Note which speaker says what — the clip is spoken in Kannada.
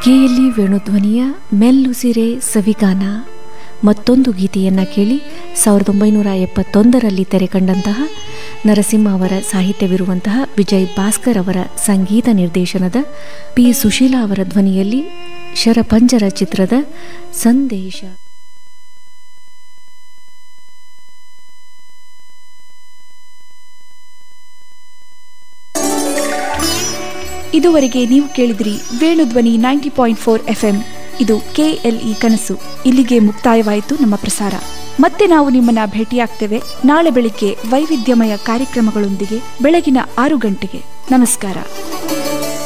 Speaker 1: ಕೆಎಲ್ಇ ವೇಣುಧ್ವನಿಯ ಮೆಲ್ಲುಸಿರೆ ಸವಿಗಾನ ಮತ್ತೊಂದು ಗೀತೆಯನ್ನು ಕೇಳಿ ಸಾವಿರದ ಒಂಬೈನೂರ ಎಪ್ಪತ್ತೊಂದರಲ್ಲಿ ತೆರೆಕಂಡಂತಹ ನರಸಿಂಹ ಅವರ ಸಾಹಿತ್ಯವಿರುವಂತಹ ವಿಜಯ್ ಭಾಸ್ಕರ್ ಅವರ ಸಂಗೀತ ನಿರ್ದೇಶನದ ಪಿ ಸುಶೀಲಾ ಅವರ ಧ್ವನಿಯಲ್ಲಿ ಶರಪಂಜರ ಚಿತ್ರದ ಸಂದೇಶ
Speaker 2: ಇದುವರೆಗೆ ನೀವು ಕೇಳಿದ್ರಿ Venudhwani ninety point four F M ಇದು ಕೆಎಲ್ಇ ಕನಸು ಇಲ್ಲಿಗೆ ಮುಕ್ತಾಯವಾಯಿತು ನಮ್ಮ ಪ್ರಸಾರ ಮತ್ತೆ ನಾವು ನಿಮ್ಮನ್ನ ಭೇಟಿಯಾಗ್ತೇವೆ ನಾಳೆ ಬೆಳಿಗ್ಗೆ ವೈವಿಧ್ಯಮಯ ಕಾರ್ಯಕ್ರಮಗಳೊಂದಿಗೆ ಬೆಳಗಿನ ಆರು ಗಂಟೆಗೆ ನಮಸ್ಕಾರ